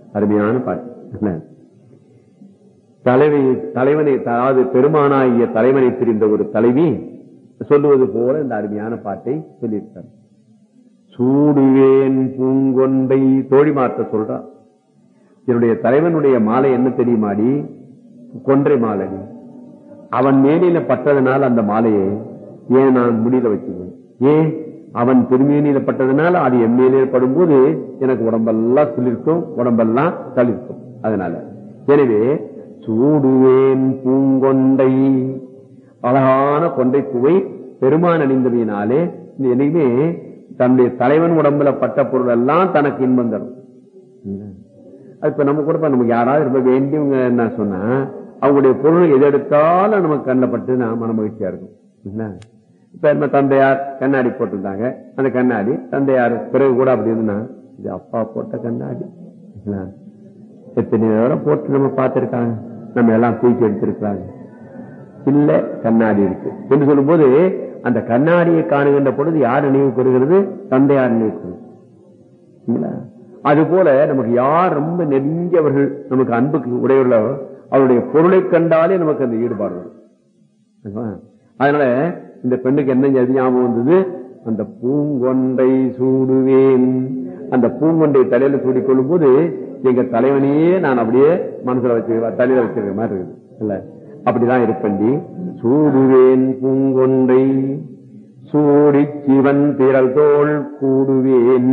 அருமையான பாட்டு என்ன? தலைவி தலைவனை அதாவது பெருமானாகிய தலைவனை பிரிந்த ஒரு தலைவி சொல்லுவது போல இந்த அருமையான பாட்டை சொல்லியிருக்கார் சூடுவேன் பூங்கொண்டை தோழி மாற்ற சொல்றா என்னுடைய தலைவனுடைய மாலை என்ன தெரியுமாடி கொன்றை மாலை அவன் மேனில பட்டதனால அந்த மாலையை ஏன் நான் முடியல வச்சுக்குவேன் ஏன் அவன் திருமேனியில பட்டதுனால அது என் மேலே படும்போது எனக்கு உடம்பெல்லாம் சிலிர்க்கும் உடம்பெல்லாம் தளிர்க்கும் அதனால எனவே சூடுவேன் பூங்கொண்டை அழகான கொண்டை பூவை பெருமான் அணிந்தமையினாலே என்னைக்குமே தன்னுடைய தலைவன் உடம்புல பட்ட பொருள் எல்லாம் தனக்கு இன்பம் தரும் அது இப்ப நம்ம கூட இப்ப நமக்கு யாராவது ரொம்ப வேண்டியவங்க என்ன சொன்னா அவங்களுடைய பொருள் எது எடுத்தாலும் நமக்கு கண்ணப்பட்டு நான் மன மகிழ்ச்சியா இருக்கும் என்ன? இப்ப நம்ம தந்தையார் கண்ணாடி போட்டிருந்தாங்க அந்த கண்ணாடி தந்தையார் பிறகு கூட அப்படி இருந்தா இது அப்பா போட்ட கண்ணாடி என்ன? எத்தனை தடவை போட்டு நம்ம பார்த்திருக்காங்க நம்ம எல்லாம் தூக்கி எடுத்திருக்கிறாங்க இல்ல கண்ணாடி இருக்கு என்று சொல்லும்போது அந்த கண்ணாடியை காணுகின்ற பொழுது யார் நினைவு பெறுகிறது தந்தையார் நினைவு பெறுகிறது அது போல நமக்கு யார் ரொம்ப நெருங்கியவர்கள் நமக்கு அன்புக்கு உடையவர்களோ அவருடைய பொருளை கண்டாலே நமக்கு அந்த ஈடுபாடு வரும் ஆமா? அதனால இந்த பெண்ணுக்கு என்ன ஞாபகம் வந்தது அந்த பூங்கொண்டை சூடுவேன் அந்த பூங்கொண்டை தலையில சூடிக் கொள்ளும் போது எங்க தலைவனையே நான் அப்படியே மனசுல வச்சு தலையில வச்சிருக்க மாதிரி இருக்குது இல்ல அப்படிதான் இருப்பண்டி சூடுவேன் பூங்கொண்டை சூடி சிவன் திரள் தோள் கூடுவேன்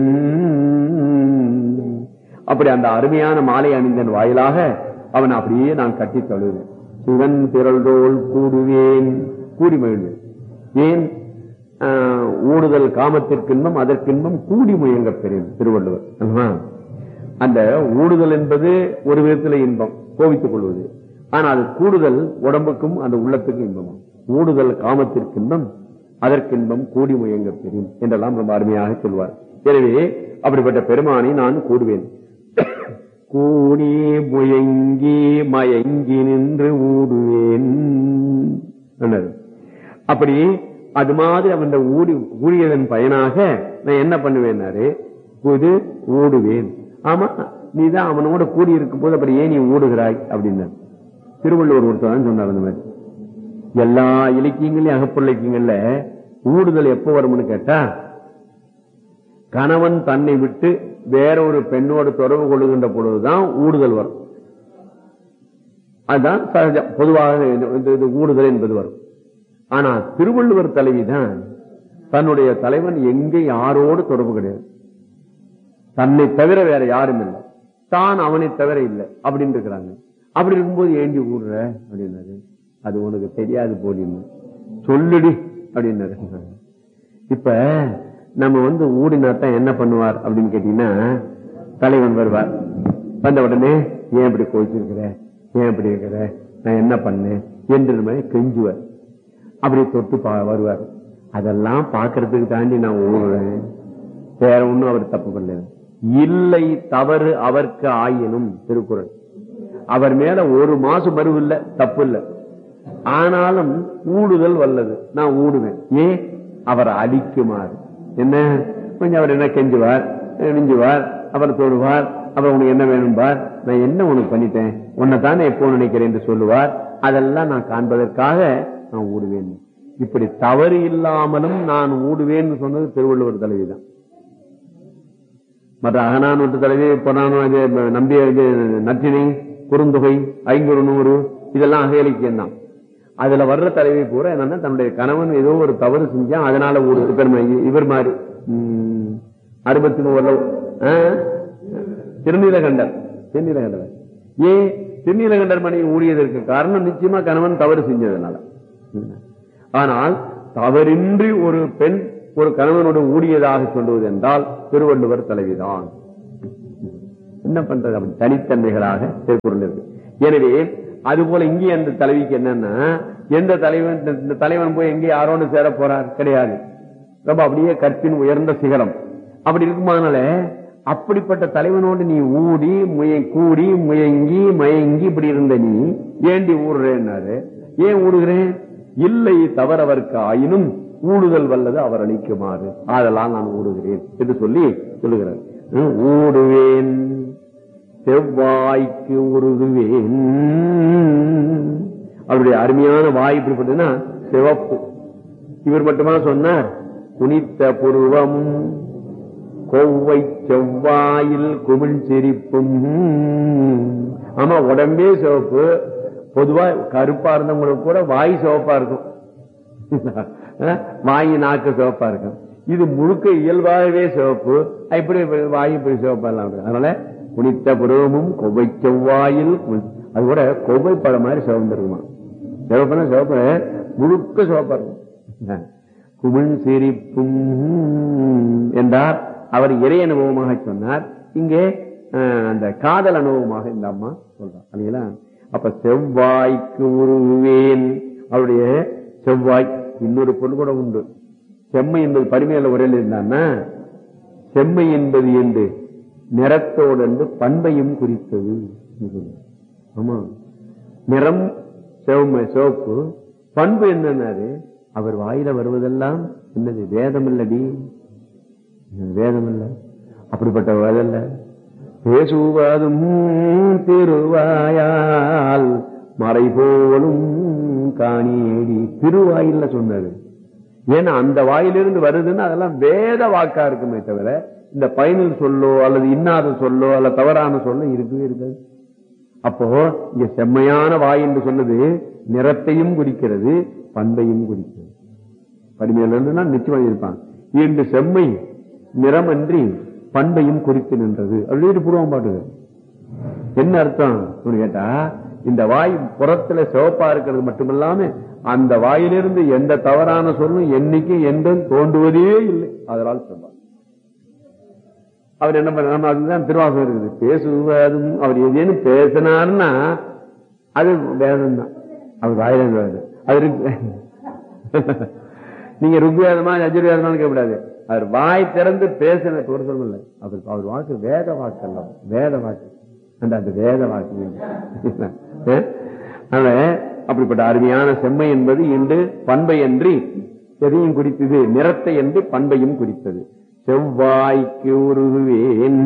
அப்படி அந்த அருமையான மாலை அணிந்தன் வாயிலாக அவன் அப்படியே நான் கட்டி தழுவேன் சிவன் திரள் தோள் கூடுவேன் கூடி மகிழ்வேன் ஏன் ஆஹ், ஊடுதல் காமத்திற்கின்பம் அதற்கின்பம் கூடி முயங்க பெரியது திருவள்ளுவர் அல்லவா? அந்த ஊடுதல் என்பது ஒரு விதத்தில் இன்பம் கோவித்துக் கொள்வது ஆனா அது கூடுதல் உடம்புக்கும் அந்த உள்ளத்துக்கும் இன்பம் ஊடுதல் காமத்திற்கு இன்பம் அதற்கின்பம் கூடி முயங்க பெறும் என்றெல்லாம் ரொம்ப அருமையாக சொல்வார் எனவே அப்படிப்பட்ட பெருமானை நான் கூடுவேன் கூடி முயங்கி மயங்கி நின்று ஊடுவேன் என்னது? அப்படி அது மாதிரி அவன் ஊடி ஊழியதன் பயனாக நான் என்ன பண்ணுவேன்னாரு புது ஊடுவேன் ஆமா நீதான் அவனோட கூடி இருக்கும் போது அப்படி ஏன் நீ ஊடுகிறாய் அப்படின்னாரு திருவள்ளுவர் ஒருத்தர் தான் சொன்னார் அந்த மாதிரி எல்லா இலக்கியங்களையும் அகப்புற இலக்கியங்கள்ல ஊடுதல் எப்ப வரும்னு கேட்டா கணவன் தன்னை விட்டு வேற ஒரு பெண்ணோடு தொடர்பு கொள்ளுகின்ற பொழுதுதான் ஊடுதல் வரும் அதுதான் சகஜம் பொதுவாக இது- இது- இது ஊடுதல் என்பது வரும் ஆனா திருவள்ளுவர் தலைவிதான் தன்னுடைய தலைவன் எங்கே யாரோடு தொடர்பு கிடையாது தன்னை தவிர வேற யாரும் இல்லை தான் அவனை தவிர இல்லை அப்படின்னு இருக்கிறாங்க அப்படி இருக்கும்போது ஏண்டி ஊடுற அப்படின்னாரு அது உனக்கு தெரியாது போலின்னு சொல்லுடி அப்படின்னாரு இப்ப நம்ம வந்து ஊடினாத்தான் என்ன பண்ணுவார் அப்படின்னு கேட்டீங்கன்னா தலைவன் வருவார் வந்த உடனே ஏன் இப்படி கோச்சிருக்கிற ஏன் இப்படி இருக்கிற நான் என்ன பண்ணேன் என்று நம்ம கெஞ்சுவார் அப்படி தொட்டு பா- வருவார் அதெல்லாம் பார்க்கறதுக்கு தாண்டி நான் ஊடுறேன் வேற ஒண்ணும் அவர் தப்பு பண்ணல இல்லை தவறு அவர்க்கு ஆயினும் திருக்குறள் அவர் மேல ஒரு மாசு மறுவு இல்ல தப்பு இல்ல ஆனாலும் ஊடுதல் வல்லது நான் ஊடுவேன் ஏன் அவர் அடிக்குமாறு என்ன கொஞ்சம் அவர் என்ன கெஞ்சுவார் நெஞ்சுவார் அவர் தொடுவார் அவர் உனக்கு என்ன வேணும்பார் நான் என்ன உனக்கு பண்ணிட்டேன் உன்னை தானே எப்போ நினைக்கிறேன் என்று சொல்லுவார் அதெல்லாம் நான் காண்பதற்காக நான் ஊடுவேன் இப்படி தவறு இல்லாமலும் நான் ஊடுவேன்னு சொன்னது திருவள்ளுவர் தலைவிதான் மற்ற அகனானூற்று தலைவி பொன்னானு இது நம்பிய இது நற்றினை குறுந்தொகை ஐங்குறு நூறு இதெல்லாம் அக இலக்கியம் தான் அதுல வர்ற தலைவி பூரா என்னன்னா தன்னுடைய கணவன் ஏதோ ஒரு தவறு செஞ்சா அதனால ஒரு பெருமை இவர் மாதிரி உம், அறுபத்தி நூறுல ஆ? திருநீலகண்டர் திருநீலகண்டர் ஏன் திருநீலகண்டர் மணி ஊழியதற்கு காரணம் நிச்சயமா கணவன் தவறு செஞ்சதுனால ஆனால் தவறின்றி ஒரு பெண் ஒரு கணவனோடு ஊடியதாக சொல்லுவது என்றால் திருவள்ளுவர் தலைவிதான் என்ன பண்றது அப்படி தனித்தன்மைகளாக திருக்குறள் இருக்கு எனவே அதுபோல இங்கே அந்த தலைவிக்கு என்னன்னா எந்த தலைவன் இந்த தலைவன் போய் எங்கே யாரோடு சேர போறார் கிடையாது ரொம்ப அப்படியே கற்பின் உயர்ந்த சிகரம் அப்படி இருக்குமானால அப்படிப்பட்ட தலைவனோடு நீ ஊடி முய கூடி முயங்கி மயங்கி இப்படி இருந்த நீ ஏண்டி ஊடுறேன்னாரு ஏன் ஊடுகிறேன் இல்லை தவறவர்க்கு ஆயினும் ஊடுதல் வல்லது அவர் அளிக்குமாறு அதெல்லாம் நான் ஊடுகிறேன் என்று சொல்லி சொல்லுகிறார் ஹம், ஊடுவேன் செவ்வாய்க்கு உருகுவேன் அவருடைய அருமையான வாய் இப்படிப்பட்டதுன்னா சிவப்பு இவர் மட்டுமா சொன்னார் குனித்த புருவம் கொவ்வை செவ்வாயில் குமிழ் சிரிப்பும் ஆமா உடம்பே சிவப்பு பொதுவா கருப்பா இருந்தவங்களுக்கு கூட வாய் சிவப்பா இருக்கும் அஹ், வாய் நாக்கு சிவப்பா இருக்கும் இது முழுக்க இயல்பாகவே சிவப்பு இப்படி வாய் இப்படி சிவப்பா எல்லாம் இருக்கு. அதனால குனித்த புருவமும் கொவ்வை செவ்வாயில் குமிழ்- அது கூட கொவ்வை பழம் மாதிரி சிவந்திருக்குமா சிவப்புனா சிவப்பு முழுக்க சிவப்பா இருக்கும் குமிழ் சிரிப்பும் என்றார் அவர் இறை அனுபவமாக சொன்னார் இங்கே அஹ், அந்த காதல் அனுபவமாக இந்த அம்மா சொல்றார் இல்லைங்களா அப்ப செவ்வாய்க்கு உருவேன் அவருடைய செவ்வாய் இன்னொரு பொருள் கூட உண்டு செம்மை என்பது பரிமையில உரையில் இருந்தான்னா செம்மை என்பது என்று நிறத்தோடு என்று பண்பையும் குறித்தது ஆமா நிறம் சிவமை சிவப்பு பண்பு என்னன்னாரு அவர் வாயில வருவதெல்லாம் என்னது வேதம் இல்லடி வேதம் இல்ல அப்படிப்பட்ட வேதம் இல்ல பேசுவதும் திருவாயால் மறை போலும் காணியேடி திருவாயில்ல சொன்னாரு ஏன்னா அந்த வாயிலிருந்து வருதுன்னா அதெல்லாம் வேத வாக்கா இருக்குமே தவிர இந்த பயனில் சொல்லோ அல்லது இன்னாத சொல்லோ அல்லது தவறான சொல்லோ இருக்கவே இருக்காது அப்போ இங்க செம்மையான வாய் என்று சொன்னது நிறத்தையும் குறிக்கிறது பண்பையும் குறிக்கிறது பரிமையில் இருந்துன்னா நிச்சயம் இருப்பான் இன்று செம்மை நிறமன்றி பண்பையும் குறித்து நின்றது அப்படின்னு பூர்வம் பாட்டுது என்ன அர்த்தம் அப்படின்னு கேட்டா இந்த வாய் புறத்துல சிவப்பா இருக்கிறது மட்டுமில்லாம அந்த வாயிலிருந்து எந்த தவறான சொல்லும் என்னைக்கு என்றும் தோன்றுவதே இல்லை அதனால் சொல்வார் அவர் என்ன பண்ண நம்ம அதுதான் திருவாசகம் இருக்குது பேசுவதும் அவர் ஏதேனும் பேசினார்னா அது வேதம் தான் அவர் வாயிலிருந்து வருது அது இருக்கு நீங்க ருக்வேதமா யஜுர்வேதமானு கேட்கக்கூடாது அவர் வாய் திறந்து பேசின ஒரு சொல்லல அவர் அவர் வாக்கு வேத வாக்கு அல்ல வேத வாக்கு அந்த அந்த வேத வாக்கு அஹ்? அதனால அப்படிப்பட்ட அருமையான செம்மை என்பது இன்று பண்பை அன்றி எதையும் குறித்தது நிறத்தை என்று பண்பையும் குறித்தது செவ்வாய்க்கு உருகுவேன்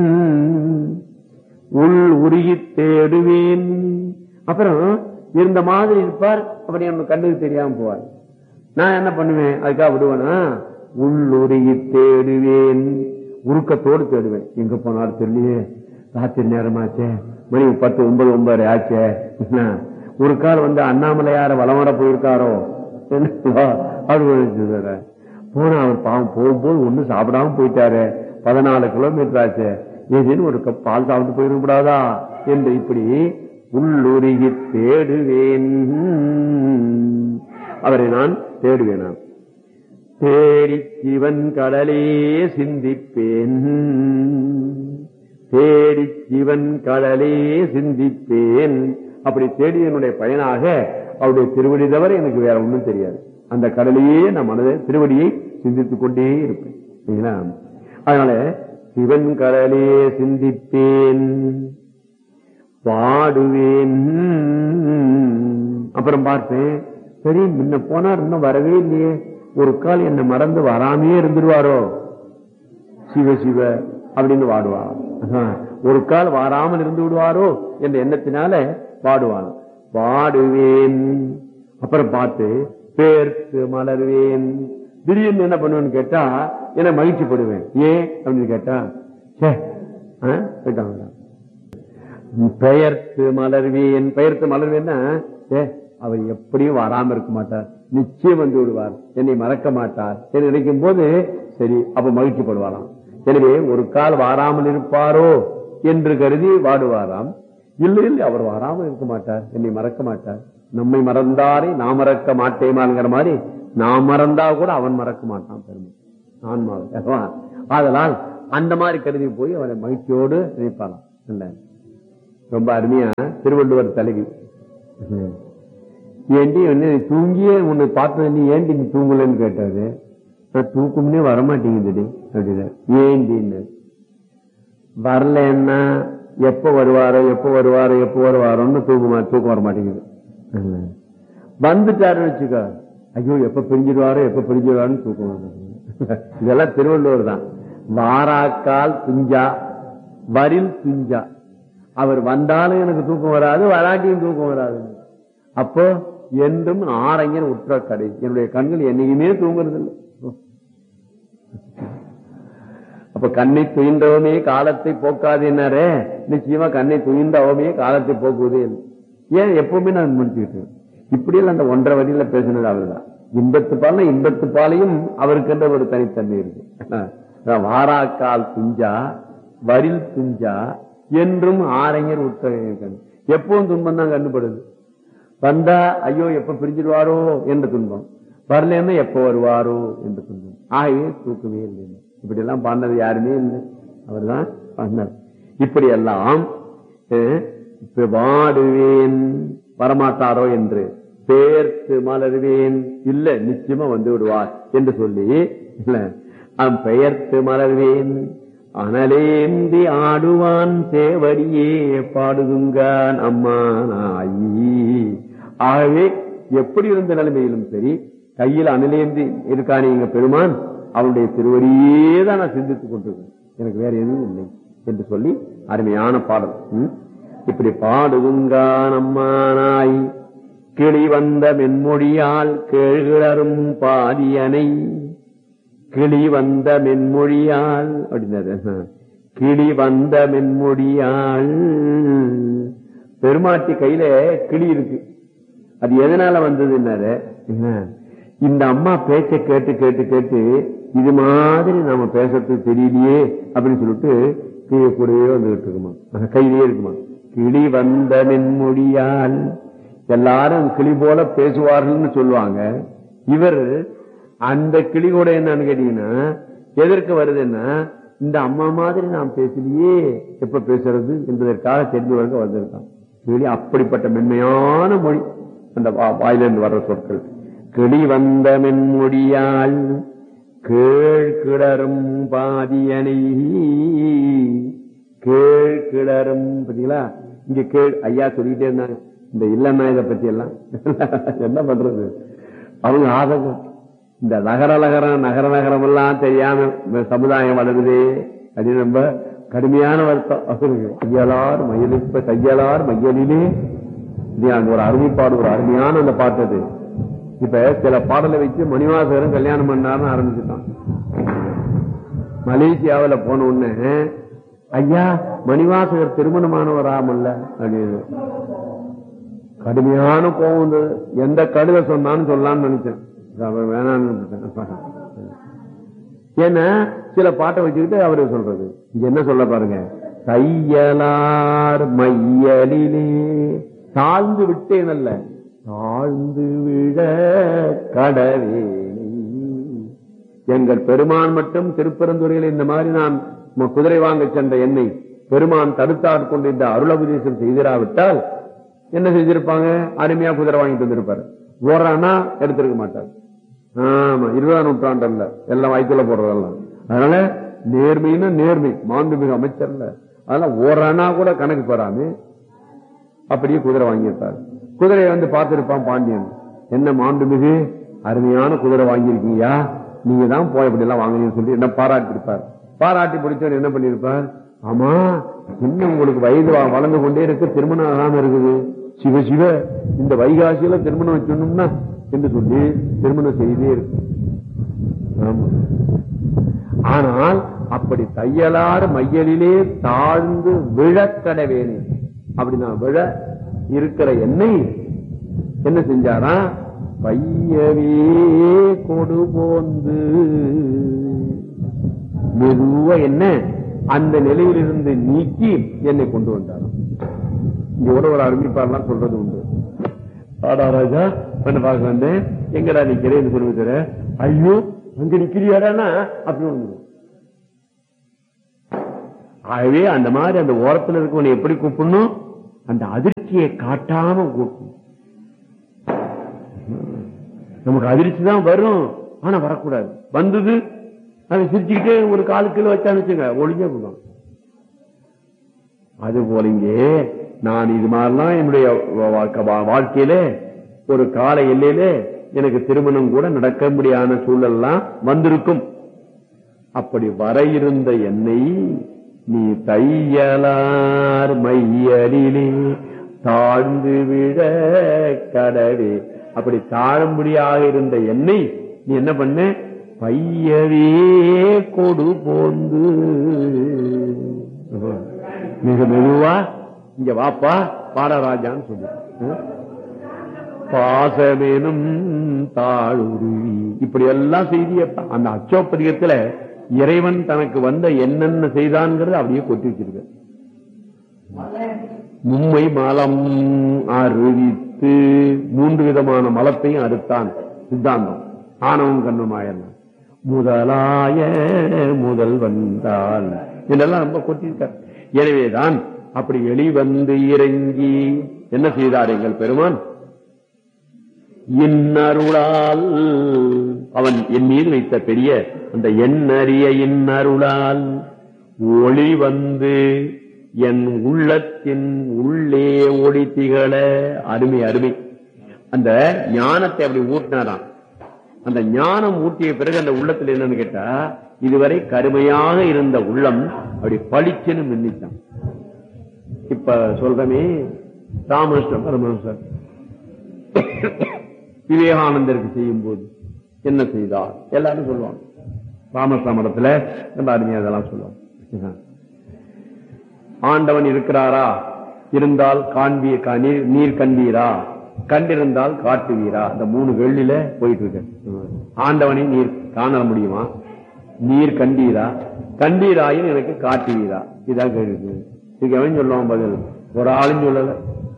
உள் உருகி தேடுவேன் அப்புறம் இருந்த மாதிரி இருப்பார் அப்படி நம்ம கண்ணுக்கு தெரியாம போவார் நான் என்ன பண்ணுவேன் அதுக்காக விடுவேனா உள்ளுருகி தேடுவேன் உருக்கத்தோடு தேடுவேன் எங்க போனாலும் தெரியலையே ராத்திரி நேரமாச்சே மணி பத்து ஒன்பது ஒன்பது ஆச்சே என்ன, ஒரு கால் வந்து அண்ணாமலையார வளமட போயிருக்காரோ என்ன, அப்படி நினைச்சது. போனா அவர் பாவம் போகும்போது ஒண்ணும் சாப்பிடாம போயிட்டாரு பதினாலு கிலோமீட்டர் ஆச்சு ஏதேனும் ஒரு கப் பால் சாப்பிட்டு போயிருக்கூடாதா என்று இப்படி உள்ளுருகி தேடுவேன் அவரை நான் தேடுவேன் நான் தேடி சிவன் கடலே சிந்திப்பேன் தேடி சிவன் கடலே சிந்திப்பேன் அப்படி தேடியனுடைய பயனாக அவருடைய திருவடி தவிர எனக்கு வேற ஒண்ணும் தெரியாது அந்த கடலையே நான் மனதை திருவடியை சிந்தித்துக் கொண்டே இருப்பேன் சரிங்களா? அதனால சிவன் கடலே சிந்திப்பேன் பாடுவேன் அப்புறம் பார்த்தேன் சரி முன்ன போனார் இன்னும் வரவே இல்லையே ஒரு கால் என்ன மறந்து வராமே இருந்துருவாரோ சிவ சிவ அப்படின்னு வாடுவார் அஹ், ஒரு கால் வாராமல் இருந்து விடுவாரோ என்ற எண்ணத்தினால பாடுவான் பாடுவேன் அப்புறம் பார்த்து பேர்த்து மலர்வேன் திடீர்னு என்ன பண்ணுவேன்னு கேட்டா என்ன மகிழ்ச்சிப்படுவேன் ஏன் அப்படின்னு கேட்டா சே ஆ, போயிட்டாங்க பெயர்த்து மலர்வேன் பெயர்த்து மலர்வேன்னா ஏ அவர் எப்படியும் வராம இருக்க மாட்டார் நிச்சயம் வந்து விடுவார் என்னை மறக்க மாட்டார் என்று நினைக்கும் போது சரி அப்ப மகிழ்ச்சிப்படுவாராம் எனவே ஒரு கால் வாராமல் இருப்பாரோ என்று கருதி வாடுவாராம் இல்லை இல்லை அவர் வராமல் இருக்க மாட்டார் என்னை மறக்க மாட்டார் நம்மை மறந்தாரை நான் மறக்க மாட்டேமாங்கிற மாதிரி நான் மறந்தா கூட அவன் மறக்க மாட்டான் பெருமை ஆன்மாவை அதனால் அந்த மாதிரி கருதி போய் அவனை மகிழ்ச்சியோடு நினைப்பாராம் இல்ல ரொம்ப அருமையா திருவள்ளுவர் தலைவி ஏண்டி வந்து நீ தூங்கியே உன்னை பார்த்தது நீ ஏண்டி நீ தூங்கலன்னு கேட்டாரு நான் தூக்கம்னே வரமாட்டேங்குதுடி அப்படின்னா ஏண்டின்னு வரலன்னா எப்ப வருவாரோ எப்ப வருவாரோ எப்ப வருவாரோன்னு தூக்கமா தூக்கம் வர மாட்டேங்குது வந்துட்டாருன்னு வச்சுக்கோ ஐயோ எப்ப பிரிஞ்சிடுவாரோ எப்ப பிரிஞ்சிடுவாருன்னு தூக்கம் வருது இதெல்லாம் திருவள்ளுவர் தான் வாராக்கால் துஞ்சா வரில் துஞ்சா அவர் வந்தாலும் எனக்கு தூக்கம் வராது வராட்டியும் தூக்கம் வராது அப்போ என்றும் ஆரங்கன் உற்ற கடை என்னுடைய கண்கள் என்னைக்குமே தூங்குறது இல்லை அப்ப கண்ணை துயின்றவமே காலத்தை போக்காதேனாரே நிச்சயமா கண்ணை துயின்றவமே காலத்தை போக்குவதே இல்லை ஏன் எப்பவுமே நான் முடிச்சுக்கிட்டு இப்படியெல்லாம் அந்த ஒன்றரை வழியில பேசினது அவர்தான் இன்பத்து பால் இன்பத்து பாலையும் அவருக்கென்ற ஒரு தனித்தன்மை இருக்கு அதான் வாராக்கால் துஞ்சா வரில் துஞ்சா என்றும் ஆரைஞர் உற்ற எப்பவும் துன்பம் தான் கண்டுபடுது வந்தா ஐயோ எப்ப பிரிஞ்சிடுவாரோ என்ற துன்பம் வரலன்னா எப்ப வருவாரோ என்று துன்பம் ஆகவே தூக்கமே இல்லை இப்படி எல்லாம் பாடினது யாருமே இல்லை அவர்தான் பாடினார் இப்படி எல்லாம் அஹ், இப்ப வாடுவேன் வரமாட்டாரோ என்று பேர்த்து மலர்வேன் இல்ல நிச்சயமா வந்து விடுவார் என்று சொல்லி இல்ல அவன் பெயர்த்து மலர்வேன் அனலேந்தி ஆடுவான் சேவடியே பாடுதுங்கான் அம்மா நாயி ஆகவே எப்படி இருந்த நிலைமையிலும் சரி கையில் அனலேந்தி இருக்கானே எங்க பெருமான் அவனுடைய திருவடியே தான் நான் சிந்தித்துக் கொண்டிருக்கேன் எனக்கு வேற எதுவும் இல்லை என்று சொல்லி அருமையான பாடல் ம்? இப்படி பாடுதுங்கான் அம்மா நாய் கிளி வந்த மென்மொழியால் கேழ்கிழரும் பாதியனை கிளி வந்த மென்மொழியால் அப்படின்னாரு கிளி வந்த மென்மொழியால் பெருமாட்டி கையில கிளி இருக்கு அது எதனால வந்ததுன்னாரு என்ன, இந்த அம்மா பேச்ச கேட்டு கேட்டு கேட்டு இது மாதிரி நாம பேசுறது தெரியலையே அப்படின்னு சொல்லிட்டு கீழே கூடவே வந்துகிட்டு இருக்குமா கையிலேயே இருக்குமா கிளி வந்த மென்மொழியால் எல்லாரும் கிளி போல பேசுவார்கள்னு சொல்லுவாங்க இவர் அந்த கிளி கூட என்னன்னு கேட்டீங்கன்னா எதற்கு வருதுன்னா இந்த அம்மா மாதிரி நாம் பேசலையே எப்ப பேசுறது என்பதற்காக தெரிஞ்சவர்கள் வந்திருக்கான் கிளி அப்படிப்பட்ட மென்மையான மொழி அந்த வா- வாயிலிருந்து வர்ற சொற்கள் கிளி வந்த மென்மொழியால் கேள் கிளரும் பாதியனை கேள் கிளரும் பாத்தீங்களா இங்க கேள் ஐயா சொல்லிட்டே இருந்தாங்க இந்த இல்லன்னா இதை பத்தி எல்லாம் என்ன பண்றது அவங்க ஆதங்கம் இந்த நகர நகரம் நகர நகரம் எல்லாம் தெரியாம இந்த சமுதாயம் வளருதே அப்படின்னு ரொம்ப கடுமையான வருத்தம் அவருக்கு கையலார் மயிலிப்ப கையலார் மையலிலே இது அங்க ஒரு அருமைப்பாடு ஒரு அருமையான அந்த பாட்டு அது இப்ப சில பாடலை வச்சு மணிவாசகரும் கல்யாணம் பண்ணாருன்னு ஆரம்பிச்சுட்டான் மலேசியாவுல போன உடனே ஐயா மணிவாசகர் திருமணமானவராமல்ல அப்படின்னு கடுமையான கோபம் வந்தது எந்த கடுதை சொன்னான்னு சொல்லலாம்னு நினைச்சேன் அப்புறம் வேணாம்னு விட்டுட்டேன். ஏன்னா சில பாட்டை வச்சுக்கிட்டு அவரு சொல்றது இங்க என்ன சொல்ல பாருங்க தையலார் மையலிலே தாழ்ந்து விட்டேன் அல்ல தாழ்ந்து விழ கடவேனை எங்கள் பெருமான் மட்டும் திருப்பெருந்துறையில் இந்த மாதிரி நான் ம- குதிரை வாங்க சென்ற என்னை பெருமான் தடுத்தாற் கொண்டு இந்த அருளபதேசம் செய்திராவிட்டால் என்ன செஞ்சிருப்பாங்க அருமையா குதிரை வாங்கிட்டு வந்திருப்பாரு ஓரானா எடுத்திருக்க மாட்டார் ஆமா இருபதாம் நூற்றாண்டு அல்ல எல்லாம் வயிற்றுல போடுறதெல்லாம் அதனால நேர்மைன்னா நேர்மை மாண்புமிகு அமைச்சர்ல அதெல்லாம் ஓரானா கூட கணக்கு பெறாம அப்படியே குதிரை வாங்கியிருப்பார் குதிரையை வந்து பார்த்திருப்பான் பாண்டியன் என்ன மாண்புமிகு அருமையான குதிரை வாங்கியிருக்கீங்கயா நீங்க தான் போய் இப்படி எல்லாம் வாங்குனீங்கன்னு சொல்லி என்ன பாராட்டியிருப்பார் பாராட்டி பிடிச்சவர் என்ன பண்ணிருப்பார் ஆமா இன்னும் உங்களுக்கு வயது வ- வளர்ந்து கொண்டே இருக்கு திருமணம் ஆகாம இருக்குது சிவ சிவ இந்த வைகாசியில திருமணம் வச்சோம்னா என்று சொல்லி திருமணம் செய்தே இருக்கு ஆமா ஆனால் அப்படி தையலார் மையலிலே தாழ்ந்து விழக்கடவேனே அப்படி நான் விழ இருக்கிற என்னை என்ன செஞ்சாரா பையவே கொடு போந்து மெதுவா என்ன அந்த நிலையிலிருந்து நீக்கி என்னை கொண்டு வந்தாராம் இங்க கூட ஒரு அறிவிப்பாரெல்லாம் சொல்றது உண்டு ஆடா ராஜா பண்ண பார்க்க வந்தேன் எங்கடா நிக்கிறேன்னு சொல்லி தர ஐயோ அங்க நிக்கிறியாடானா அப்படின்னு வந்துடும் ஆகவே அந்த மாதிரி அந்த ஓரத்துல இருக்கவனை எப்படி கூப்பிடணும் அந்த அதிர்ச்சியை காட்டாம கூப்பிடணும் நமக்கு அதிர்ச்சி தான் வரும் ஆனா வரக்கூடாது வந்தது அதை சிரிச்சுக்கிட்டே ஒரு காலு கீழே வச்சான்னு வச்சுங்க ஒளிஞ்சே போடும் அது போல இங்கே நான் இது மாதிரிலாம் என்னுடைய வா- வா- வா- வாழ்க்கையில ஒரு கால எல்லையில எனக்கு திருமணம் கூட நடக்க முடியாத சூழல்லாம் வந்திருக்கும் அப்படி வர இருந்த என்னை நீ தையலார் மையலிலே தாழ்ந்து விட கடவே அப்படி தாழும்படியாக இருந்த என்னை நீ என்ன பண்ண பையவே கொடு போந்து மிக மெதுவா இங்க வாப்பா பாடராஜான்னு சொல்லு பாசமெனும் தாழுருவி இப்படி எல்லாம் செய்தியப்பா அந்த அச்சோப்பதிகத்துல இறைவன் தனக்கு வந்த என்னென்ன செய்தான்ங்கிறது அப்படியே கொட்டி வச்சிருக்க மும்மை மலம் அறுவித்து மூன்று விதமான மலத்தையும் அறுத்தான் சித்தாந்தம் ஆணவம் கண்ணுமாயன் முதலாய முதல் வந்தால் இதெல்லாம் ரொம்ப கொட்டியிருக்கார் எனவேதான் அப்படி வெளிவந்து இறங்கி என்ன செய்தார் எங்கள் பெருமான் இன்னருளால் அவன் என் மீது வைத்த பெரிய அந்த எண்ணறிய இன்னருளால் ஒளி வந்து என் உள்ளத்தின் உள்ளே ஒளி திகழ அருமை அருமை அந்த ஞானத்தை அப்படி ஊட்டினாராம் அந்த ஞானம் ஊட்டிய பிறகு அந்த உள்ளத்தில் என்னன்னு கேட்டா இதுவரை கருமையாக இருந்த உள்ளம் அப்படி பளிச்சுன்னு மின்னிச்சான் இப்ப சொல்றமே ராமகிருஷ்ண பரமஹம்சர் விவேகானந்தருக்கு செய்யும் போது என்ன செய்தார் எல்லாரும் சொல்லுவாங்க ராமகிருஷ்ண மடத்துல ரொம்ப அருமையா அதெல்லாம் சொல்லுவாங்க ஆண்டவன் இருக்கிறாரா இருந்தால் காண்பி நீர் நீர் கண்டீரா கண்டிருந்தால் காட்டுவீரா இந்த மூணு வெள்ளில போயிட்டு இருக்கு ஆண்டவனை நீர் காண முடியுமா நீர் கண்டீரா கண்டீராயின் எனக்கு காட்டுவீரா இதான் கேள்வி இதுக்கு அவன் சொல்லுவான் பதில் ஒரு ஆளும் சொல்லல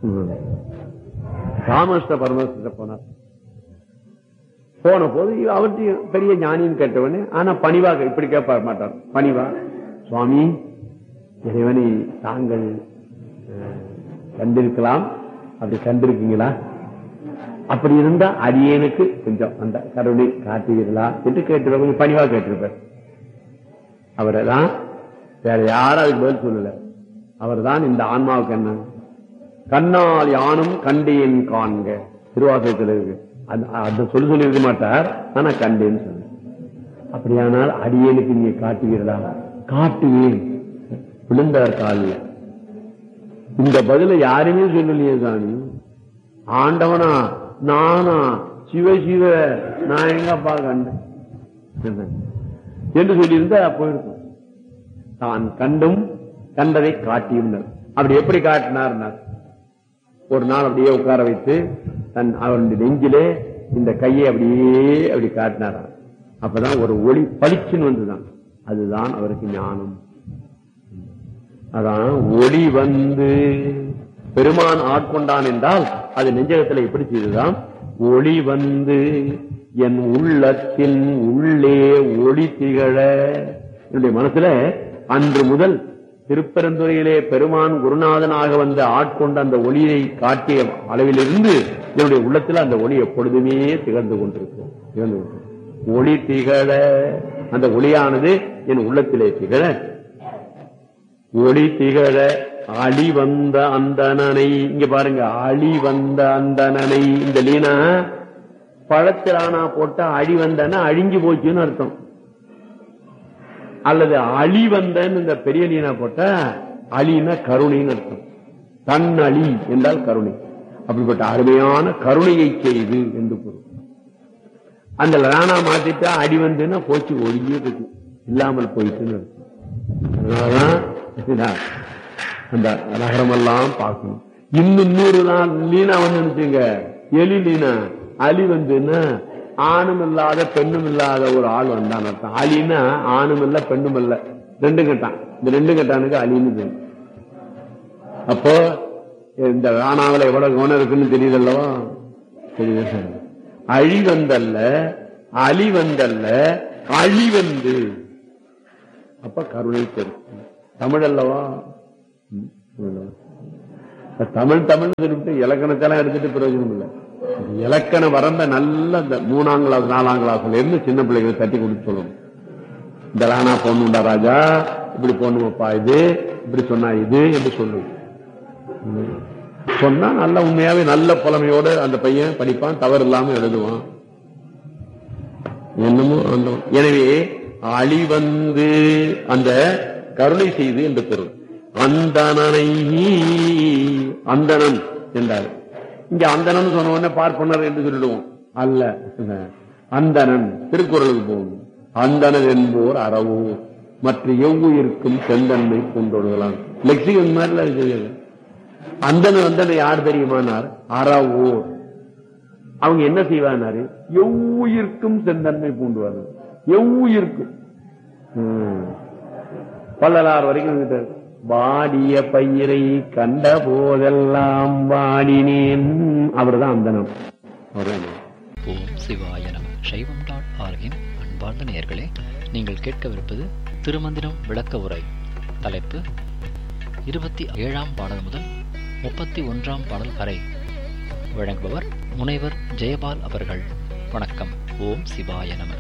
ராமகிருஷ்ண பரமேஸ்வர போனார் போன போது அவர்கிட்ட பெரிய ஞானின்னு கேட்டவனே ஆனா பணிவா இப்படி கேட்ப மாட்டார் பணிவா சுவாமி இறைவனை தாங்கள் கண்டிருக்கலாம் அப்படி கண்டிருக்கீங்களா அப்படி இருந்தா அடியனுக்கு கொஞ்சம் அந்த கருணை காட்டுவீர்களா என்று கேட்டு கொஞ்சம் பணிவா கேட்டிருப்பார் அவரை தான் வேற யாரும் அதுக்கு பதில் சொல்லல அவர் தான் இந்த ஆன்மாவுக்கு என்ன கண்ணால் யானும் கண்டேன் காண்க திருவாசகத்தில் இருக்கு அந்த சொல்லி சொல்லி இருக்க மாட்டார் ஆனா கண்டேன்னு சொன்ன அப்படியானால் அடியனுக்கு நீங்க காட்டுவீர்களா காட்டுவேன் விழுந்தார் காலில் இந்த பதில யாருமே சொல்லலையே சாமி ஆண்டவனா நானா சிவ சிவ நான் எங்க அப்பா கண்டேன் என்று சொல்லியிருந்தா போயிருக்கும் தான் கண்டும் கண்டதை காட்டியும் அப்படி எப்படி காட்டினார் ஒரு நாள் அப்படியே உட்கார வைத்து தன் அவருடைய நெஞ்சிலே இந்த கையை அப்படியே அப்படி காட்டினாராம் அப்பதான் ஒரு ஒளி பளிச்சுன்னு வந்துதான் அதுதான் அவருக்கு ஞானம் அதான் ஒளி வந்து பெருமான் ஆட்கொண்டான் என்றால் அது நெஞ்சகத்தில் எப்படி செய்துதான் ஒளி வந்து என் உள்ளத்தின் உள்ளே ஒளி திகழ என்னுடைய மனசுல அன்று முதல் திருப்பெருந்துறையிலே பெருமான் குருநாதனாக வந்து ஆட்கொண்ட அந்த ஒளியை காட்டிய அளவிலிருந்து என்னுடைய உள்ளத்தில் அந்த ஒளி எப்பொழுதுமே திகழ்ந்து கொண்டிருக்கும் திகழ்ந்து கொண்டிருக்கும் ஒளி திகழ அந்த ஒளியானது என் உள்ளத்திலே திகழ ஒளி திகழ அழி வந்த அந்தனனை இங்க பாருங்க அழி வந்த அந்தனனை இந்த லீனா பழத்திலானா போட்டா அழி வந்தனா அழிஞ்சு போச்சுன்னு அர்த்தம் அல்லது அழி வந்தன்னு இந்த பெரிய லீனா போட்டா அழினா கருணைன்னு அர்த்தம் தன் அழி என்றால் கருணை அப்படிப்பட்ட அருமையான கருணையை செய்து என்று பொருள் அந்த லானா மாத்திட்டா அடி வந்துன்னா போச்சு ஒழிஞ்சே இருக்கு இல்லாமல் போயிட்டுன்னு அர்த்தம் அதனாலதான் அந்த நகரமெல்லாம் பார்க்கணும் இன்னும் நூறு நாள் லீனா வந்து நினைச்சுங்க எலி லீனா அலி வந்துன்னா ஆணும் இல்லாத பெண்ணும் இல்லாத ஒரு ஆள் வந்தான் அர்த்தம் அலின்னா ஆணும் இல்ல பெண்ணும் இல்ல ரெண்டு கட்டான் இந்த ரெண்டு கட்டானுக்கு அலின்னு பேரு அப்போ இந்த ராணாவில எவ்வளவு கவனம் இருக்குன்னு தெரியுது அல்லவா தெரியுது அழி வந்தல்ல அலி வந்தல்ல அழி வந்து அப்ப கருணை பெருக்கு தமிழ் அல்லவா தமிழ் தமிழ் சொல்லிட்டு இலக்கணத்தெல்லாம் எடுத்துட்டு பிரயோஜனம் இல்லை இலக்கண வரம்ப நல்ல இந்த மூணாம் கிளாஸ் நாலாம் கிளாஸ்ல இருந்து சின்ன பிள்ளைகளை தட்டி கொடுத்து சொல்லணும் இந்த ராணா பொண்ணுண்டா ராஜா இப்படி பொண்ணுப்பா இது இப்படி சொன்னா இது என்று சொல்லு சொன்னா நல்ல உண்மையாவே நல்ல புலமையோட அந்த பையன் படிப்பான் தவறு இல்லாம எழுதுவான் என்னமோ அந்த எனவே அழி வந்து அந்த கருணை செய்து என்று பொருள் அந்தனனை அந்தணன் என்றார் இங்க அந்தணன் சொன்ன உடனே பார்ப்பனர் என்று சொல்லிடுவோம் அல்ல அந்தணன் திருக்குறளுக்கு போகும் அந்தணன் என்போர் அறவோர் மற்ற எவ்வுயிருக்கும் செந்தன்மை கொண்டொழுகலாம் லெக்சிகன் மாதிரிலாம் இருக்குது அந்தணன் வந்தன யார் தெரியுமானார் அறவோர் அவங்க என்ன செய்வானாரு எவ்வுயிர்க்கும் செந்தன்மை பூண்டுவார் எவ்வுயிர்க்கும் ம். வள்ளலார் வரைக்கும் வந்துட்டார். வாடிய பயிரை கண்ட போதெல்லாம் வாடினேன் அவர்தான் அந்தனம் அவர்தான் ஓம் சிவாய நம சைவம் டாட் ஆர்கின் அன்பார்ந்த நேயர்களே நீங்கள் கேட்கவிருப்பது திருமந்திரம் விளக்க உரை தலைப்பு இருபத்தி ஏழாம் பாடல் முதல் முப்பத்தி ஒன்றாம் பாடல் வரை வழங்குபவர் முனைவர் ஜெயபால் அவர்கள் வணக்கம் ஓம் சிவாய நம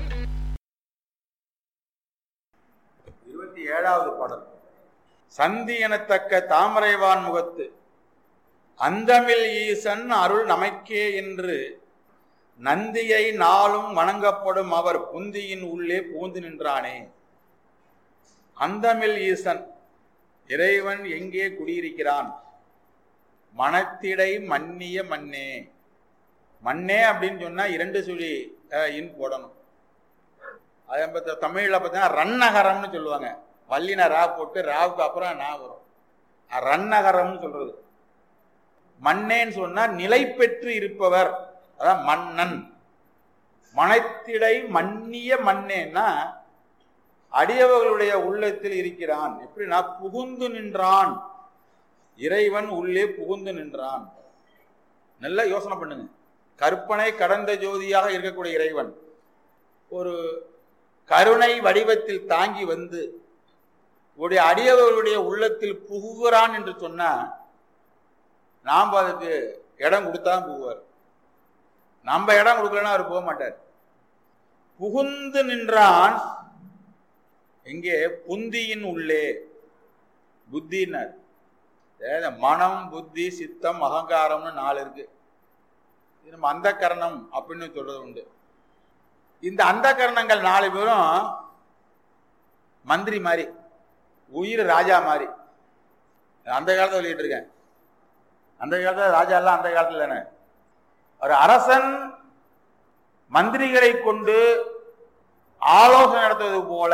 இருபத்தி ஏழாவது பாடல் சந்தி எனத்தக்க தாமரைவான் முகத்து அந்தமில் ஈசன் அருள் நமக்கே என்று நந்தியை நாளும் வணங்கப்படும் அவர் புந்தியின் உள்ளே பூந்து நின்றானே அந்தமில் ஈசன் இறைவன் எங்கே குடியிருக்கிறான் மனத்திடை மன்னிய மண்ணே மண்ணே அப்படின்னு சொன்னா இரண்டு சுழி அஹ், இன் போடணும் அதே பத்தி தமிழ்ல பார்த்தீங்கன்னா ரன்னகரம்னு சொல்லுவாங்க வல்லின ரா போட்டு ராவுக்கு அப்புறம் நா வரும் அஹ் ரன்னகரம்னு சொல்றது மண்ணேன்னு சொன்னா நிலை பெற்று இருப்பவர் அதான் மன்னன் மனத்திடை மன்னிய மண்ணேன்னா அடியவர்களுடைய உள்ளத்தில் இருக்கிறான் எப்படின்னா புகுந்து நின்றான் இறைவன் உள்ளே புகுந்து நின்றான் நல்லா யோசனை பண்ணுங்க கற்பனை கடந்த ஜோதியாக இருக்கக்கூடிய இறைவன் ஒரு கருணை வடிவத்தில் தாங்கி வந்து உடைய அடியவர்களுடைய உள்ளத்தில் புகுகிறான் என்று சொன்னா நாம் அதுக்கு இடம் கொடுத்தா புகுவார் நம்ம இடம் கொடுக்கலன்னா அவர் போக மாட்டார் புகுந்து நின்றான் எங்கே புந்தியின் உள்ளே புத்தினார் ஏத மனம் புத்தி சித்தம் அகங்காரம்னு நாலு இருக்கு இது நம்ம அந்த கரணம் அப்படின்னு சொல்றது உண்டு இந்த அந்த கரணங்கள் நாலு பேரும் மந்திரி மாதிரி உயிர் ராஜா மாதிரி அந்த காலத்துல சொல்லிட்டு இருக்கேன் அந்த காலத்துல ராஜா எல்லாம் அந்த காலத்துல தானே ஒரு அரசன் மந்திரிகளை கொண்டு ஆலோசனை நடத்துவது போல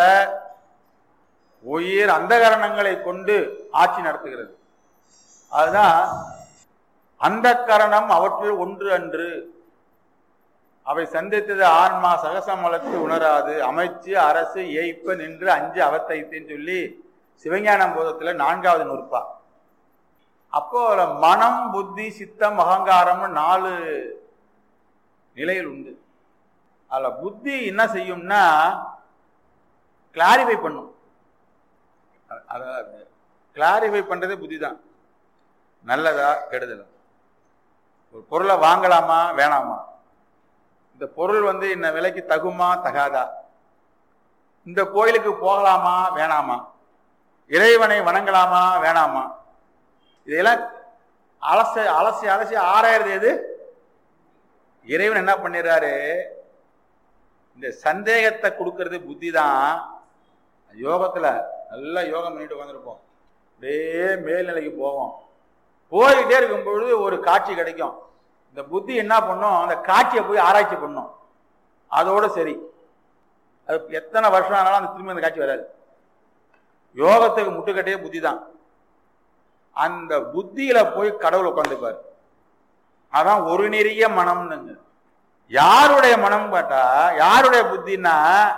உயிர் அந்த கரணங்களை கொண்டு ஆட்சி நடத்துகிறது அதுதான் அந்த கரணம் அவற்றில் ஒன்று அன்று அவை சந்தித்தது ஆன்மா சகசமலத்து உணராது அமைச்சு அரசு ஏய்ப்ப நின்று அஞ்சு அவத்தைத்தேன்னு சொல்லி சிவஞானம் போதத்துல நான்காவது நூற்பா அப்போ அதுல மனம் புத்தி சித்தம் அகங்காரம்னு நாலு நிலையில் உண்டு அதுல புத்தி என்ன செய்யும்னா கிளாரிஃபை பண்ணும் அதாவது கிளாரிஃபை பண்றதே புத்தி தான் நல்லதா கெடுதலா ஒரு பொருளை வாங்கலாமா வேணாமா இந்த பொருள் வந்து இந்த விலைக்கு தகுமா தகாதா இந்த கோயிலுக்கு போகலாமா வேணாமா இறைவனை வணங்கலாமா வேணாமா இதெல்லாம் அலச அலசி அலசி ஆராயிறது எது இறைவன் என்ன பண்ணிடுறாரு இந்த சந்தேகத்தை கொடுக்கறது புத்தி தான் யோகத்துல நல்லா யோகம் பண்ணிட்டு உட்காந்துருப்போம் அப்படியே மேல்நிலைக்கு போவோம் போய்கிட்டே இருக்கும் பொழுது ஒரு காட்சி கிடைக்கும் இந்த புத்தி என்ன பண்ணும் அந்த காட்சியை போய் ஆராய்ச்சி பண்ணும் அதோட சரி அது எத்தனை வருஷம் ஆனாலும் அந்த திரும்பி அந்த காட்சி வராது யோகத்துக்கு முட்டுக்கட்டையே புத்தி தான் அந்த புத்தியில போய் கடவுள் உட்காந்துப்பார் அதான் ஒரு நெறிய மனம்னுங்க யாருடைய மனம் பார்த்தா யாருடைய புத்தின்னா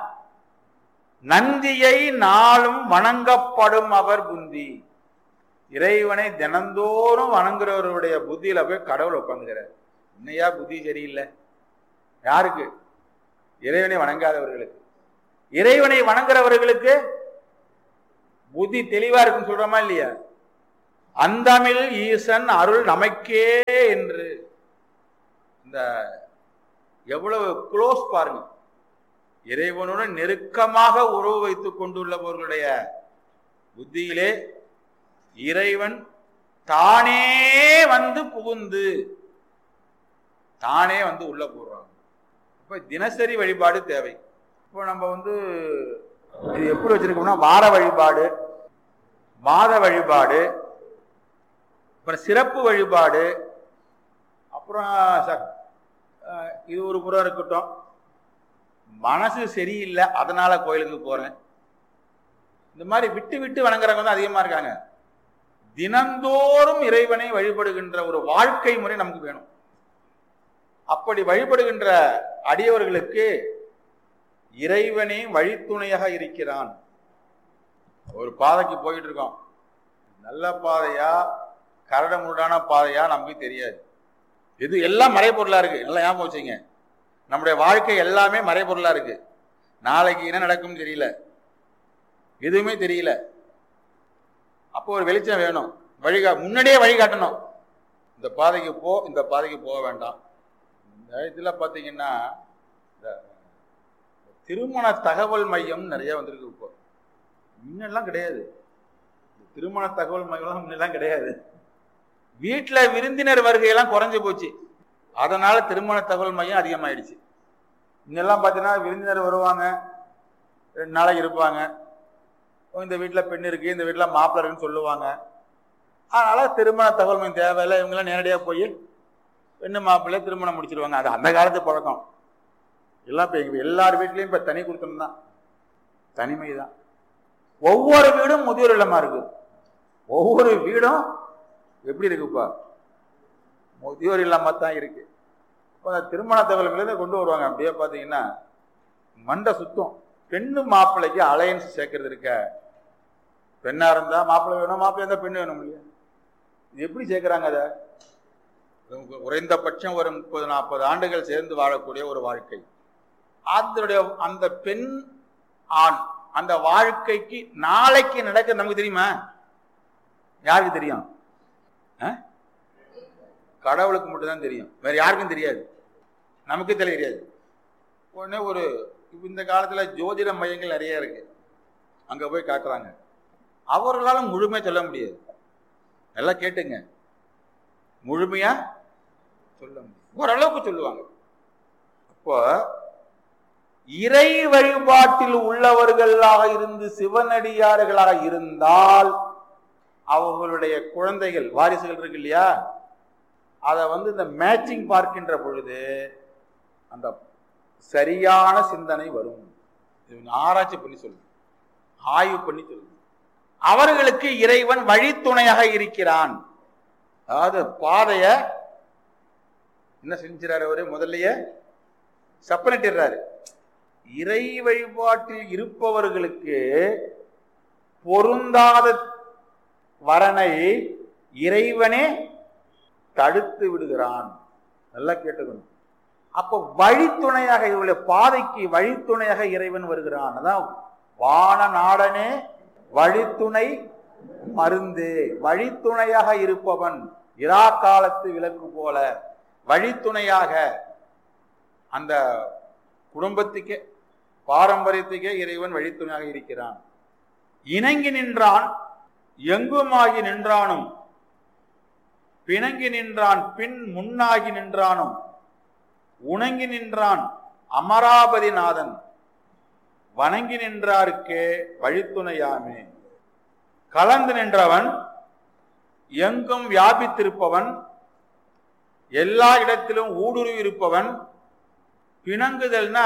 நந்தியை நாளும் வணங்கப்படும் அவர் புந்தி இறைவனை தினந்தோறும் வணங்குறவருடைய புத்தியில போய் கடவுள் உட்காந்துக்கிறார் இன்னையா புத்தி சரியில்லை யாருக்கு இறைவனை வணங்காதவர்களுக்கு இறைவனை வணங்குறவர்களுக்கு புத்தி தெளிவா இருக்குன்னு சொல்றோமா இல்லையா அந்தமிழ் ஈசன் அருள் நமக்கே என்று இந்த எவ்வளவு க்ளோஸ் பாருங்க இறைவனுடன் நெருக்கமாக உறவு வைத்துக் கொண்டுள்ளவர்களுடைய புத்தியிலே இறைவன் தானே வந்து புகுந்து தானே வந்து உள்ள போடுறாங்க இப்ப தினசரி வழிபாடு தேவை இப்போ நம்ம வந்து இது எப்படி வச்சிருக்கோம்னா வார வழிபாடு மாத வழிபாடு அப்புறம் சிறப்பு வழிபாடு அப்புறம் ச- அஹ் இது ஒரு புறம் இருக்கட்டும் மனசு சரியில்லை அதனால கோயிலுக்கு போறேன் இந்த மாதிரி விட்டு விட்டு வணங்குறவங்க தான் அதிகமா இருக்காங்க தினந்தோறும் இறைவனை வழிபடுகின்ற ஒரு வாழ்க்கை முறை நமக்கு வேணும் அப்படி வழிபடுகின்ற அடியவர்களுக்கு இறைவனே வழித்துணையாக இருக்கிறான் ஒரு பாதைக்கு போயிட்டு இருக்கோம் நல்ல பாதையா கரடமுரடான பாதையா நமக்கு தெரியாது இது எல்லாம் மறைபொருளா இருக்கு நல்லா ஞாபகம் வச்சுங்க நம்முடைய வாழ்க்கை எல்லாமே மறைபொருளா இருக்கு நாளைக்கு என்ன நடக்கும்னு தெரியல எதுவுமே தெரியல அப்போ ஒரு வெளிச்சம் வேணும் வழிகா முன்னாடியே வழிகாட்டணும் இந்த பாதைக்கு போ இந்த பாதைக்கு போக வேண்டாம் இந்த இதில் பார்த்தீங்கன்னா இந்த திருமண தகவல் மையம் நிறைய வந்திருக்கு இப்போ முன்னெல்லாம் கிடையாது இந்த திருமண தகவல் மையம்லாம் முன்னெல்லாம் கிடையாது வீட்டில் விருந்தினர் வருகையெல்லாம் குறைஞ்சு போச்சு அதனால திருமண தகவல் மையம் அதிகமாயிடுச்சு முன்னெல்லாம் பார்த்தீங்கன்னா விருந்தினர் வருவாங்க ரெண்டு நாளைக்கு இருப்பாங்க ஓ, இந்த வீட்டில் பெண் இருக்கு இந்த வீட்டில் மாப்பிள்ளை இருக்குன்னு சொல்லுவாங்க அதனால திருமண தகவல் மையம் தேவையில்லை இவங்கெல்லாம் நேரடியாக போய் பெண்ணு மாப்பிள்ளை திருமணம் முடிச்சிருவாங்க அது அந்த காலத்து பழக்கம் எல்லாம் இப்போ எங்கள் எல்லார் வீட்லேயும் இப்போ தனி கொடுத்தோம் தான் தனிமை தான் ஒவ்வொரு வீடும் முதியோர் இல்லமா இருக்கு ஒவ்வொரு வீடும் எப்படி இருக்குப்பா முதியோர் இல்லமா தான் இருக்கு இப்போ அந்த திருமண தகவல்கள் கொண்டு வருவாங்க அப்படியே பார்த்தீங்கன்னா மண்டை சுத்தம் பெண்ணு மாப்பிள்ளைக்கு அலையன்ஸ் சேர்க்கறது இருக்க பெண்ணா இருந்தா மாப்பிள்ளை வேணும் மாப்பிள்ளை இருந்தா பெண்ணு வேணும் இல்லையா இது எப்படி சேர்க்கறாங்க அதை குறைந்தபட்சம் ஒரு முப்பது நாற்பது ஆண்டுகள் சேர்ந்து வாழக்கூடிய ஒரு வாழ்க்கை அதனுடைய அந்த பெண் ஆண் அந்த வாழ்க்கைக்கு நாளைக்கு நடக்க நமக்கு தெரியுமா யாருக்கு தெரியும் ஆ? கடவுளுக்கு மட்டும்தான் தெரியும் வேற யாருக்கும் தெரியாது நமக்கு தெரியாது உடனே ஒரு இப்ப இந்த காலத்துல ஜோதிட மையங்கள் நிறைய இருக்கு அங்க போய் காட்டுறாங்க அவர்களால முழுமையா சொல்ல முடியாது நல்லா கேட்டுங்க முழுமையா சொல்ல முடியும் ஓரளவுக்கு சொல்லுவாங்க அப்போ இறை வழிபாட்டில் உள்ளவர்களாக இருந்து சிவனடியார்களாக இருந்தால் அவர்களுடைய குழந்தைகள் வாரிசுகள் இருக்கு இல்லையா அதை வந்து இந்த மேட்சிங் பார்க்கின்ற பொழுது அந்த சரியான சிந்தனை வரும் இது நான் ஆராய்ச்சி பண்ணி சொல்லுங்க ஆய்வு பண்ணி சொல்லுங்க அவர்களுக்கு இறைவன் வழித்துணையாக இருக்கிறான் அதாவது பாதைய என்ன செஞ்சிறாரு அவரு முதல்லயே சப்பனிட்டுறாரு இறை வழிபாட்டில் இருப்பவர்களுக்கு பொருந்தாத வரனை இறைவனே தடுத்து விடுகிறான் நல்லா கேட்டுக்கணும் அப்ப வழித்துணையாக இவருடைய பாதைக்கு வழித்துணையாக இறைவன் வருகிறான் அதான் வான நாடனே வழித்துணை மருந்து வழித்துணையாக இருப்பவன் இரா காலத்து விளக்கு போல வழித்துணையாக அந்த குடும்பத்துக்கே பாரம்பரியத்துக்கே இறைவன் வழித்துணையாக இருக்கிறான் இணங்கி நின்றான் எங்குமாகி நின்றானும் பிணங்கி நின்றான் பின் முன்னாகி நின்றானும் உணங்கி நின்றான் அமராபதி நாதன் வணங்கி நின்றாருக்கே வழித்துணையாமே கலந்து நின்றவன் எங்கும் வியாபித்திருப்பவன் எல்லா இடத்திலும் ஊடுருவி இருப்பவன் பிணங்குதல்னா